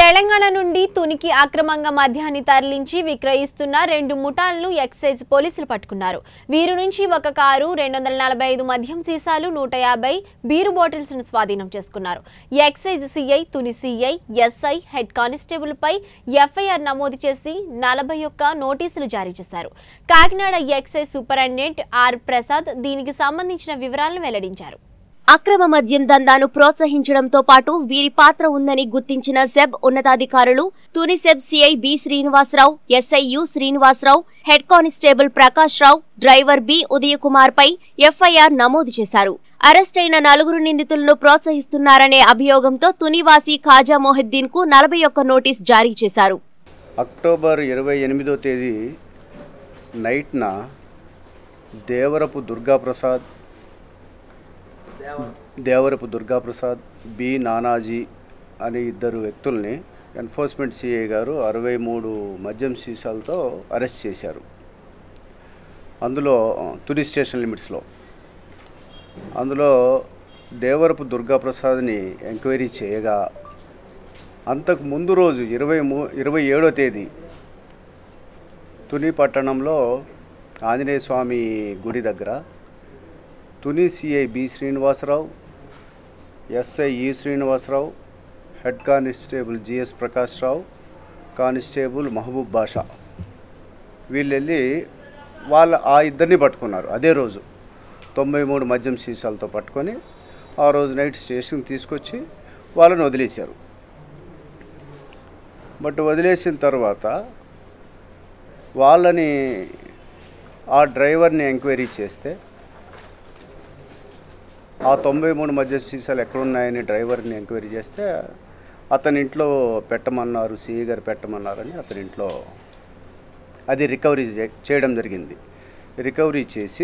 తెలంగాణ నుండి తునికి అక్రమంగా మద్యాన్ని తరలించి విక్రయిస్తున్న రెండు ముఠాలను ఎక్సైజ్ పోలీసులు పట్టుకున్నారు వీరి నుంచి ఒక కారు రెండు వందల నలభై ఐదు మద్యం సీసాలు నూట యాభై బీరు బాటిల్స్ ను స్వాధీనం చేసుకున్నారు excise CI Tuni CI SI head constable పై ఎఫ్ఐఆర్ నమోదు చేసి నలభై ఒక్క నోటీసులు జారీ చేశారు Kakinada excise superintendent R Prasad దీనికి సంబంధించిన వివరాలను వెల్లడించారు అక్రమ మద్యం దందాను ప్రోత్సహించడంతో పాటు వీరి పాత్ర ఉందని గుర్తించిన సెబ్ ఉన్నతాధికారులు Tuni SEB CI B Srinivasarao SI U Srinivasarao head constable Prakash Rao driver B Udayakumar పై ఎఫ్ఐఆర్ నమోదు చేశారు అరెస్టైన నలుగురు నిందితులను ప్రోత్సహిస్తున్నారనే అభియోగంతో తునివాసి ఖాజా మొహిద్దీన్ కు నలభై ఒక్క నోటీస్ జారీ చేశారు అక్టోబర్ ఇరవై ఎనిమిదో తేదీ నైట్న దేవరపు దుర్గాప్రసాద్ దేవరపు దుర్గాప్రసాద్ బి నానాజీ అనే ఇద్దరు వ్యక్తుల్ని ఎన్ఫోర్స్మెంట్ సిఐ గారు అరవై మూడు మద్యం సీసాలతో అరెస్ట్ చేశారు అందులో తుని స్టేషన్ లిమిట్స్లో అందులో దేవరపు దుర్గాప్రసాద్ని ఎంక్వైరీ చేయగా అంతకు ముందు రోజు ఇరవై మూ ఇరవై ఏడో తేదీ తుని పట్టణంలో ఆంజనేయ స్వామి గుడి దగ్గర Tuni CI B Srinivasarao SI ఈ Srinivasarao head constable GS Prakash Rao constable Mahaboob Basha వీళ్ళు వెళ్ళి వాళ్ళ ఆ ఇద్దరిని పట్టుకున్నారు అదే రోజు తొంభై మూడు మద్యం సీసాలతో పట్టుకొని ఆ రోజు నైట్ స్టేషన్కి తీసుకొచ్చి వాళ్ళని వదిలేశారు బట్ వదిలేసిన తర్వాత వాళ్ళని ఆ డ్రైవర్ని ఎంక్వైరీ చేస్తే ఆ తొంభై మూడు మధ్య సీసాలు ఎక్కడున్నాయని డ్రైవర్ని ఎంక్వైరీ చేస్తే అతని ఇంట్లో పెట్టమన్నారు సిఈ గారు పెట్టమన్నారని అతని ఇంట్లో అది రికవరీ చే- చేయడం జరిగింది రికవరీ చేసి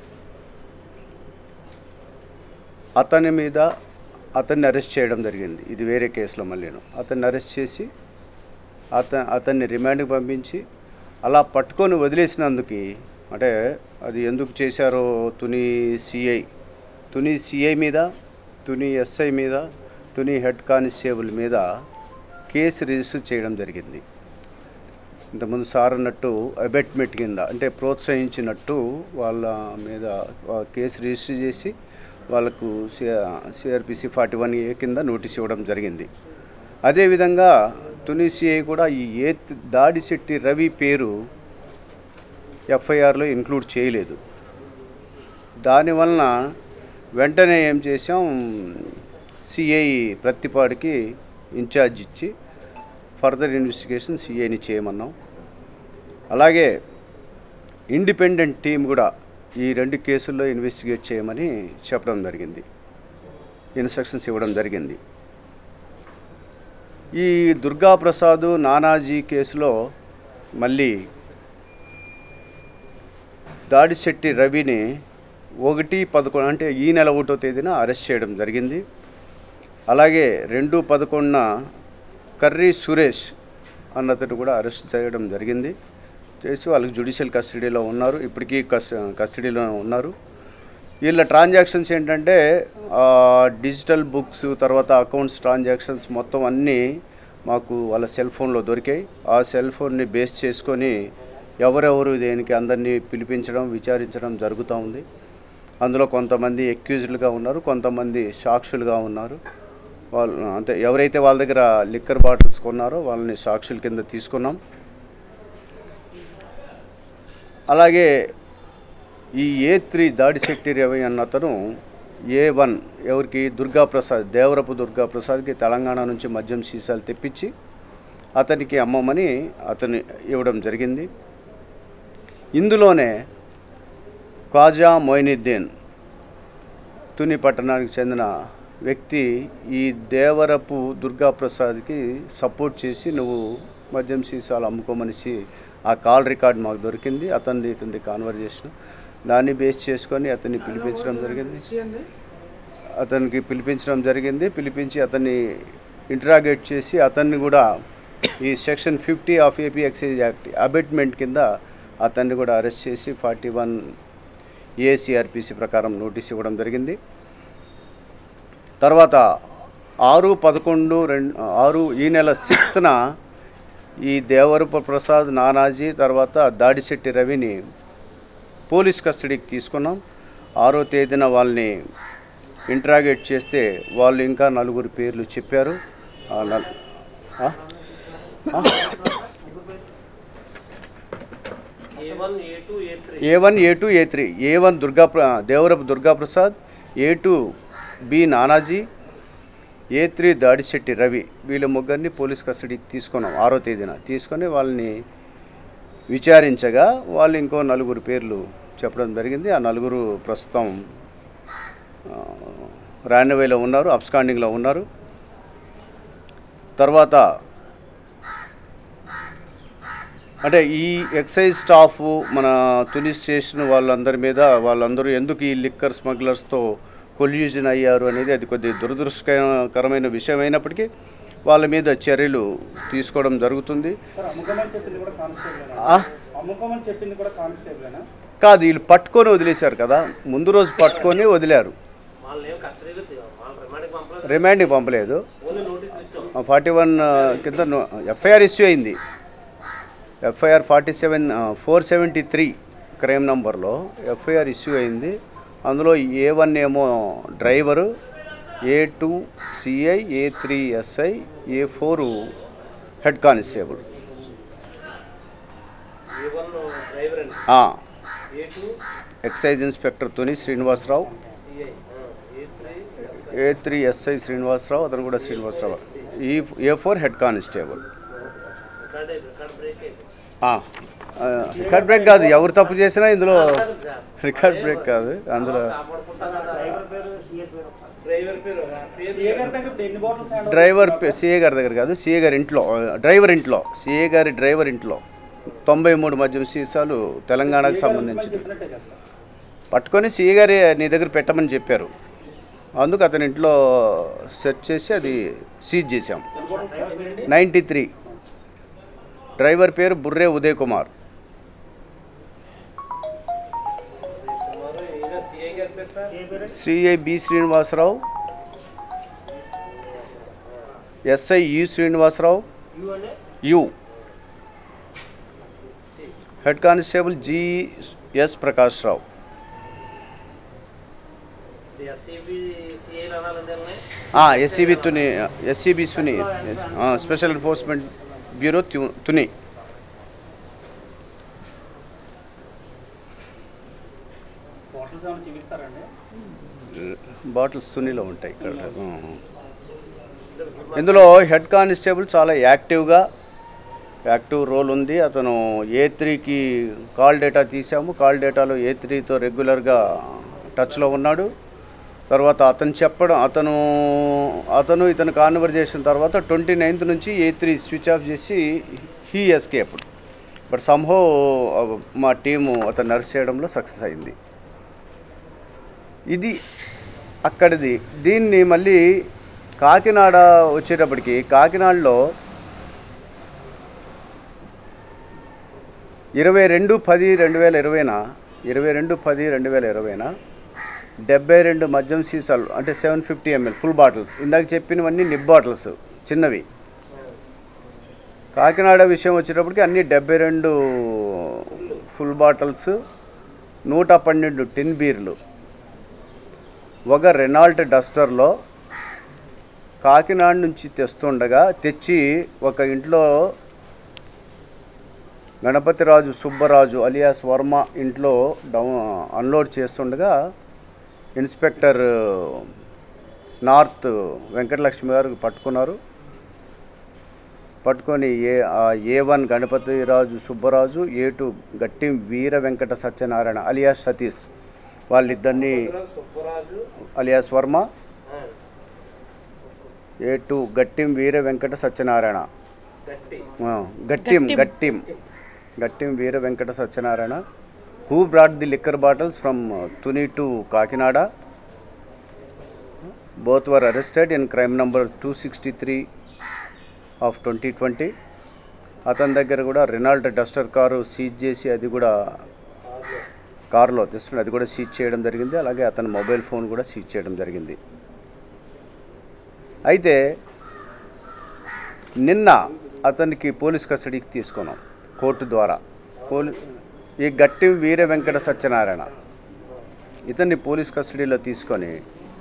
అతని మీద అతన్ని అరెస్ట్ చేయడం జరిగింది ఇది వేరే కేసులో మళ్ళీను అతన్ని అరెస్ట్ చేసి అత అతన్ని రిమాండ్కి పంపించి అలా పట్టుకొని వదిలేసినందుకు అంటే అది ఎందుకు చేశారో తుని సిఐ తుని సిఐ మీద తుని ఎస్ఐ మీద తుని హెడ్ కానిస్టేబుల్ మీద కేసు రిజిస్టర్ చేయడం జరిగింది ఇంతకుముందు సార్ అన్నట్టు అబెట్మెంట్ కింద అంటే ప్రోత్సహించినట్టు వాళ్ళ మీద ఆ కేసు రిజిస్టర్ చేసి వాళ్ళకు సిఆర్పిసి ఫార్టీ వన్ ఏ కింద నోటీస్ ఇవ్వడం జరిగింది అదేవిధంగా తునిసిఐ కూడా ఈ ఏ దాడిశెట్టి రవి పేరు ఎఫ్ఐఆర్లో ఇంక్లూడ్ చేయలేదు దానివలన వెంటనే ఏం చేసాం సిఐ ప్రతిపాడికి ఇన్ఛార్జ్ ఇచ్చి ఫర్దర్ ఇన్వెస్టిగేషన్ సిఐని చేయమన్నాం అలాగే ఇండిపెండెంట్ టీం కూడా ఈ రెండు కేసుల్లో ఇన్వెస్టిగేట్ చేయమని చెప్పడం జరిగింది ఇన్స్ట్రక్షన్స్ ఇవ్వడం జరిగింది ఈ దుర్గాప్రసాద్ నానాజీ కేసులో మళ్ళీ దాడిశెట్టి రవిని ఒకటి పదకొండు అంటే ఈ నెల ఒకటో తేదీన అరెస్ట్ చేయడం జరిగింది అలాగే రెండు పదకొండున కర్రీ సురేష్ అన్నతను కూడా అరెస్ట్ చేయడం జరిగింది చేసి వాళ్ళకి జ్యుడిషియల్ కస్టడీలో ఉన్నారు ఇప్పటికీ కస్ కస్టడీలో ఉన్నారు వీళ్ళ ట్రాన్సాక్షన్స్ ఏంటంటే ఆ, డిజిటల్ బుక్స్ తర్వాత అకౌంట్స్ ట్రాన్సాక్షన్స్ మొత్తం అన్నీ మాకు వాళ్ళ సెల్ ఫోన్లో దొరికాయి ఆ సెల్ ఫోన్ని బేస్ చేసుకొని ఎవరెవరు దేనికి అందరినీ పిలిపించడం విచారించడం జరుగుతూ ఉంది అందులో కొంతమంది ఎక్యూజ్డ్లుగా ఉన్నారు కొంతమంది సాక్షులుగా ఉన్నారు వాళ్ళు అంటే ఎవరైతే వాళ్ళ దగ్గర లిక్కర్ బాటిల్స్ కొన్నారో వాళ్ళని సాక్షుల కింద తీసుకున్నాం అలాగే ఈ ఏ త్రీ దాడిశెట్టి రవి అన్న అతను ఏ వన్ ఎవరికి దుర్గాప్రసాద్ దేవరపు దుర్గాప్రసాద్కి తెలంగాణ నుంచి మద్యం సీసాలు తెప్పించి అతనికి అమ్మమని అతను ఇవ్వడం జరిగింది ఇందులోనే ఖాజా మొయినుద్దీన్ తుని పట్టణానికి చెందిన వ్యక్తి ఈ దేవరపు దుర్గాప్రసాద్కి సపోర్ట్ చేసి నువ్వు మద్యం సీసాలు అమ్ముకోమనిసి ఆ కాల్ రికార్డ్ మాకు దొరికింది అతనిది ఇతనిది కాన్వర్జేషన్ దాన్ని బేస్ చేసుకొని అతన్ని పిలిపించడం జరిగింది అతనికి పిలిపించడం జరిగింది పిలిపించి అతన్ని ఇంటరాగేట్ చేసి అతన్ని కూడా ఈ section fifty of AP excise act abetment కింద అతన్ని కూడా అరెస్ట్ చేసి ఫార్టీ వన్ ఏసీఆర్పిసి ప్రకారం నోటీస్ ఇవ్వడం జరిగింది తర్వాత ఆరు పదకొండు రెండు ఆరు ఈ నెల సిక్స్త్న ఈ దేవరూప ప్రసాద్ నానాజీ తర్వాత దాడిశెట్టి రవిని పోలీస్ కస్టడీకి తీసుకున్నాం ఆరో తేదీన వాళ్ళని ఇంట్రాగేట్ చేస్తే వాళ్ళు ఇంకా నలుగురు పేర్లు చెప్పారు ఆ నల్- ఆ? ఆ? A one A two A three A one Durga ప్ర- Devarapu Durgaprasad A two B Nanaji A three Dadisetti Ravi వీళ్ళ ముగ్గురిని పోలీస్ కస్టడీకి తీసుకున్నాం ఆరో తేదీన తీసుకొని వాళ్ళని విచారించగా వాళ్ళు ఇంకో నలుగురు పేర్లు చెప్పడం జరిగింది ఆ నలుగురు ప్రస్తుతం ఆ, రాన్యవేలో ఉన్నారు అబ్స్కాండింగ్లో ఉన్నారు తర్వాత అంటే ఈ ఎక్సైజ్ స్టాఫ్ మన తుని స్టేషన్ వాళ్ళందరి మీద వాళ్ళందరూ ఎందుకు ఈ లిక్కర్ స్మగ్లర్స్తో కొల్యూజన్ అయ్యారు అనేది అది కొద్ది దురదృష్టకరమైన విషయం అయినప్పటికీ వాళ్ళ మీద చర్యలు తీసుకోవడం జరుగుతుంది సార్ అమ్ముకోమని చెప్పింది కూడా కానిస్టేబుల్ ఆ? అమ్ముకోమని చెప్పింది కూడా కానిస్టేబుల్ కాదు వీళ్ళు పట్టుకొని వదిలేశారు కదా ముందు రోజు పట్టుకొని వదిలారు రిమాండ్కి పంపలేదు ఫార్టీ వన్ కింద ఎఫ్ఐఆర్ ఇష్యూ అయింది FIR forty seven four seventy three crime నంబర్లో ఎఫ్ఐఆర్ ఇష్యూ అయింది అందులో ఏ వన్ ఏమో driver A two CI A three SI A four head constable ఆ. Excise inspector Tuni Srinivasarao A three SI Srinivasarao అతను కూడా శ్రీనివాసరావు ఈ ఏ ఫోర్ హెడ్ కానిస్టేబుల్ ఆ, ఆ, రికార్డ్ బ్రేక్ కాదు ఎవరు తప్పు చేసినా ఇందులో రికార్డ్ బ్రేక్ కాదు అందులో సీఏ గారి దగ్గర ఇప్పుడు ఎన్ని బాటిల్స్ హ్యాండ్ డ్రైవర్ పే- సిఏ గారి దగ్గర కాదు సిఏ గారి ఇంట్లో డ్రైవర్ ఇంట్లో సిఏ గారి డ్రైవర్ ఇంట్లో తొంభై మూడు మద్యం సీసాలు తెలంగాణకు సంబంధించింది చెప్పినట్టే కదా సార్ పట్టుకొని సిఏ గారి నీ దగ్గర పెట్టమని చెప్పారు అందుకు అతని ఇంట్లో సెర్చ్ చేసి అది సీజ్ చేశాం నైంటీ త్రీ డ్రైవర్ పేరు Burre Uday Kumar CI B Srinivasarao SI U Srinivasarao U head constable G S Prakash Rao SCB Tuni SCB సుని ఆ, స్పెషల్ ఎన్ఫోర్స్మెంట్ బ్యూరో త్యు- తుని బాటిల్స్ ఏమైనా చూపిస్తారండి బాటిల్స్ తునిలో ఉంటాయి ఇక్కడ ఆ. ఇందులో హెడ్ కానిస్టేబుల్ చాలా యాక్టివ్గా యాక్టివ్ రోల్ ఉంది అతను ఏ త్రీకి కాల్ డేటా తీసాము కాల్ డేటాలో ఏ త్రీతో రెగ్యులర్గా టచ్లో ఉన్నాడు తర్వాత అతను చెప్పడం అతను అతను ఇతను కాన్వర్జేషన్ తర్వాత ట్వంటీ నైన్త్ నుంచి ఏ త్రీ స్విచ్ ఆఫ్ చేసి హీ ఎస్కేప్డ్ బట్ సంహో మా టీము అతను నర్స్ చేయడంలో సక్సెస్ అయింది ఇది అక్కడిది దీన్ని మళ్ళీ కాకినాడ వచ్చేటప్పటికి కాకినాడలో ఇరవై రెండు పది రెండు వేల ఇరవైన ఇరవై రెండు పది రెండు వేల ఇరవైన డెబ్బై రెండు మద్యం సీసాలు అంటే seven fifty ML full bottles ఇందాక చెప్పినవన్నీ నిబ్ బాటిల్స్ చిన్నవి కాకినాడ విషయం వచ్చేటప్పటికి అన్ని డెబ్బై రెండు ఫుల్ బాటిల్స్ నూట పన్నెండు టిన్ బీర్లు ఒక రెనాల్ట్ డస్టర్లో కాకినాడ నుంచి తెస్తుండగా తెచ్చి ఒక ఇంట్లో గణపతిరాజు సుబ్బరాజు అలియాస్ వర్మ ఇంట్లో డౌన్ అన్లోడ్ చేస్తుండగా ఇన్స్పెక్టర్ నార్త్ వెంకటలక్ష్మి గారు పట్టుకున్నారు పట్టుకొని ఏ ఆ A one Ganapathiraju Subbaraju A two Gatti Veera Venkata Satyanarayana alias Satish వాళ్ళిద్దరిని alias Varma A two Gattim Veera Venkata Satyanarayana ఆ, Gattim Gattim Gattim Veera Venkata Satyanarayana who brought the liquor bottles from Tuni to Kakinada both were arrested in crime number two sixty three of twenty twenty అతని దగ్గర కూడా రెనాల్డ్ డస్టర్ కారు సీజ్ చేసి అది కూడా కారులో తెస్తుంది అది కూడా సీజ్ చేయడం జరిగింది అలాగే అతని మొబైల్ ఫోన్ కూడా సీజ్ చేయడం జరిగింది అయితే నిన్న అతనికి పోలీస్ కస్టడీకి తీసుకున్నాం కోర్టు ద్వారా పోలీ ఈ గట్టి వీర వెంకట సత్యనారాయణ ఇతన్ని పోలీస్ కస్టడీలో తీసుకొని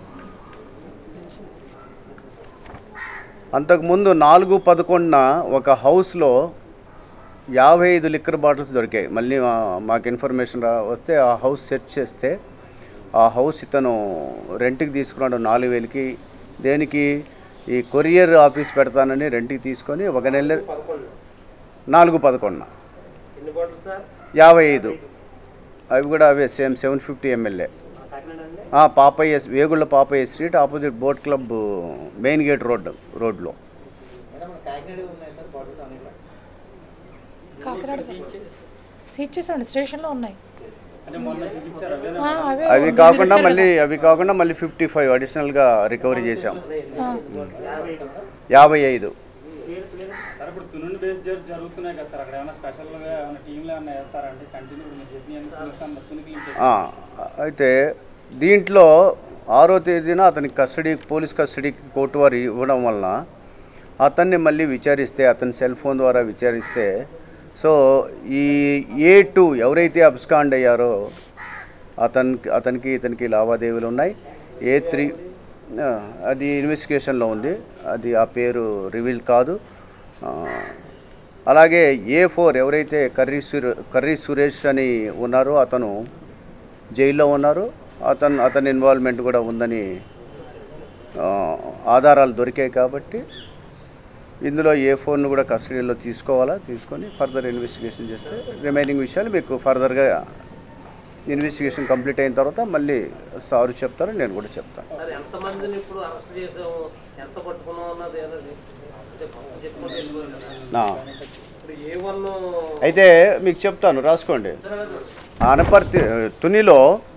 అంతకుముందు నాలుగు పదకొండున ఒక హౌస్లో యాభై ఐదు లిక్కర్ బాటిల్స్ దొరికాయి మళ్ళీ మా- మాకు ఇన్ఫర్మేషన్ రా వస్తే ఆ హౌస్ సెర్చ్ చేస్తే ఆ హౌస్ ఇతను రెంట్కి తీసుకున్నాడు నాలుగు వేలకి దేనికి ఈ కొరియర్ ఆఫీస్ పెడతానని రెంట్కి తీసుకొని ఒక నెల నాలుగు పదకొండున ఎన్ని బాటిల్ సార్ యాభై ఐదు అవి కూడా అవే same seven fifty MLA Kakinada అండి Papayya Vegulla Papayya street opposite boat club main gate road రోడ్లో కాకినాడ ఉన్నాయి సార్ బాటిల్స్ అన్ని కూడా కాకినాడ సీట్ చేసామండి స్టేషన్లో ఉన్నాయి అంటే మొన్న చూపించారు అవే ఆ, అవే అవి కాకుండా మళ్ళీ అవి కాకుండా మళ్ళీ ఫిఫ్టీ ఫైవ్ అడిషనల్గా రికవరీ చేశాం ఆ, యాభై ఐదు సార్ ఇప్పుడు తునుండి బేస్ జరు- జరుగుతున్నాయి కదా సార్ అక్కడ ఏమైనా స్పెషల్గా ఏమైనా టీంలు ఏమైనా వేస్తారంటే కంటిన్యూ ఇప్పుడు మీరు చెప్పిన తునికి ఆ, అయితే దీంట్లో ఆరో తేదీన అతనికి కస్టడీ పోలీస్ కస్టడీకి కోర్టు వారు ఇవ్వడం వలన అతన్ని మళ్ళీ విచారిస్తే అతని సెల్ ఫోన్ ద్వారా విచారిస్తే సో ఈ ఏ టూ ఎవరైతే అబ్స్కాండ్ అయ్యారో అతనికి అతనికి ఇతనికి లావాదేవీలు ఉన్నాయి ఏ త్రీ అది ఇన్వెస్టిగేషన్లో ఉంది అది ఆ పేరు రివీల్ కాదు ఆ, అలాగే ఏ ఫోర్ ఎవరైతే కర్రీ సురే కర్రీ సురేష్ అని ఉన్నారో అతను జైల్లో ఉన్నారు అతను అతని ఇన్వాల్వ్మెంట్ కూడా ఉందని ఆ, ఆధారాలు దొరికాయి కాబట్టి ఇందులో ఏ ఫోన్ను కూడా కస్టడీలో తీసుకోవాలా తీసుకొని ఫర్దర్ ఇన్వెస్టిగేషన్ చేస్తే రిమైనింగ్ విషయాలు మీకు ఫర్దర్గా ఇన్వెస్టిగేషన్ కంప్లీట్ అయిన తర్వాత మళ్ళీ సారు చెప్తారు నేను కూడా చెప్తాను సార్ ఎంతమందిని ఇప్పుడు అరెస్ట్ చేసాము ఎంత పట్టుకున్నాం అన్నది ఏదది అంటే మొత్తం చెప్పుకుంటూ వెళ్ళిపోయారు కదా. నా. ఇప్పుడు ఏ వన్ అయితే మీకు చెప్తాను రాసుకోండి అనపర్తి తునిలో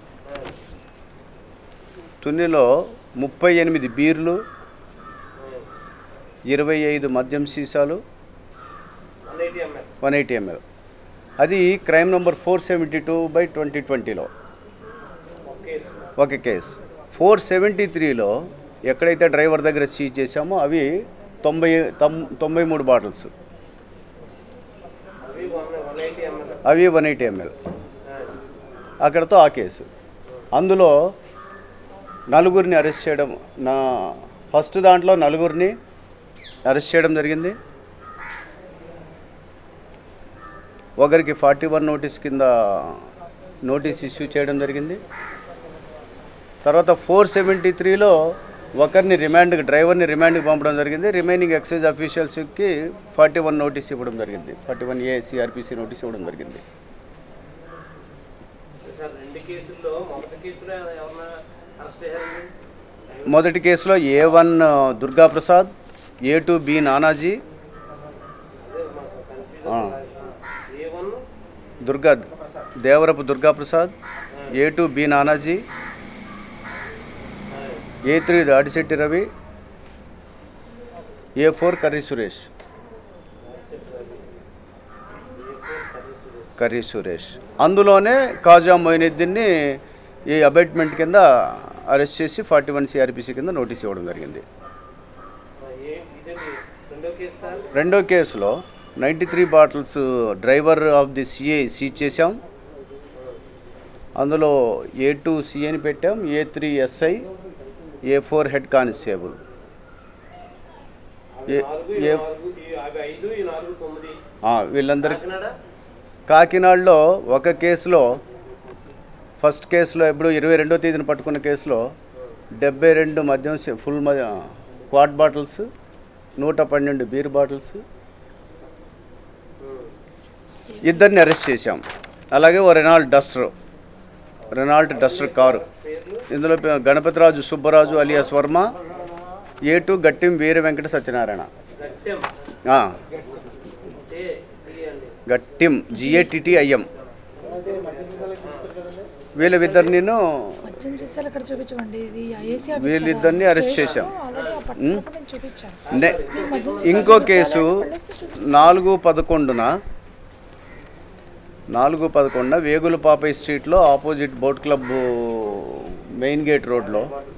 తునిలో ముప్పై ఎనిమిది బీర్లు ఇరవై ఐదు మద్యం సీసాలు one eighty ML one eighty ML అది crime number four seventy two by twenty ట్వంటీలో ఓకే ఒక కేసు ఫోర్ సెవెంటీ త్రీలో ఎక్కడైతే డ్రైవర్ దగ్గర సీజ్ చేశామో అవి తొంభై తొం- తొంభై మూడు బాటిల్స్ అవి వన్ వన్ ఎయిటీ ఎంఎల్ అవి వన్ ఎయిటీ ఎంఎల్ అక్కడతో ఆ కేసు అందులో నలుగురిని అరెస్ట్ చేయడం నా ఫస్ట్ దాంట్లో నలుగురిని అరెస్ట్ చేయడం జరిగింది ఒకరికి ఫార్టీ వన్ నోటీస్ కింద నోటీస్ ఇష్యూ చేయడం జరిగింది తర్వాత ఫోర్ సెవెంటీ త్రీలో ఒకరిని రిమాండ్కి డ్రైవర్ని రిమాండ్కి పంపడం జరిగింది రిమైనింగ్ ఎక్సైజ్ అఫీషియల్స్కి ఫార్టీ వన్ నోటీస్ ఇవ్వడం జరిగింది forty one A CrPC notice ఇవ్వడం జరిగింది సార్ రెండు కేసుల్లో మొదటి కేసులో ఎవరన్నా అరెస్ట్ అయ్యారండి మొదటి కేసులో A one Durga Prasad A two B Nanaji అదే మాకు ఆ, confusion A one Durga Devarapu Durga Prasad A two B Nanaji A three Dadisetti Ravi A four Karri Suresh Karri Suresh అందులోనే కాజా మొయినుద్దీన్ని ఈ అబైట్మెంట్ కింద అరెస్ట్ చేసి ఫార్టీ వన్ సిఆర్పిసి కింద నోటీస్ ఇవ్వడం జరిగింది ఏ ఇదేంటి రెండో కేసు సార్ రెండో కేసులో ninety three bottles driver of the CA seize చేశాం అందులో ఏ టూ సిఏని పెట్టాం A three SI A four head constable A నాలుగు ఈ ఏ నాలుగు ఈ అవి ఐదు ఈ నాలుగు తొమ్మిది ఆ, వీళ్ళందరి కాకినాడ కాకినాడలో ఒక కేసులో ఫస్ట్ కేసులో ఎప్పుడు ఇరవై రెండో తేదీన పట్టుకున్న కేసులో డెబ్బై రెండు మద్యం సి- ఫుల్ మ క్వాడ్ బాటిల్స్ నూట పన్నెండు బీర్ బాటిల్స్ ఇద్దరిని అరెస్ట్ చేశాం అలాగే ఓ Renault Duster Renault Duster car ఇందులో పే- Ganapathiraju Subbaraju alias Varma A two Gattim Veera Venkata Satyanarayana Gattem ఆ, ఏ టీ అండి గట్టిం జిఏటిటిఐఎం వీళ్ళిద్దరిని మద్యం సీసాలు ఇక్కడ చూపించమండి ఇది ఐఏసీ ఆఫీస్ వీళ్ళిద్దరిని కదా. అరెస్ట్ స్టేషన్లో చేశాం. ఆల్రెడీ ఆ పట్టుకున్నప్పుడు నేను చూపించాను నె- ఇంకో కేసు నాలుగు పదకొండున నాలుగు పదకొండున వేగుల పాపయ్య స్ట్రీట్లో opposite boat club main gate రోడ్లో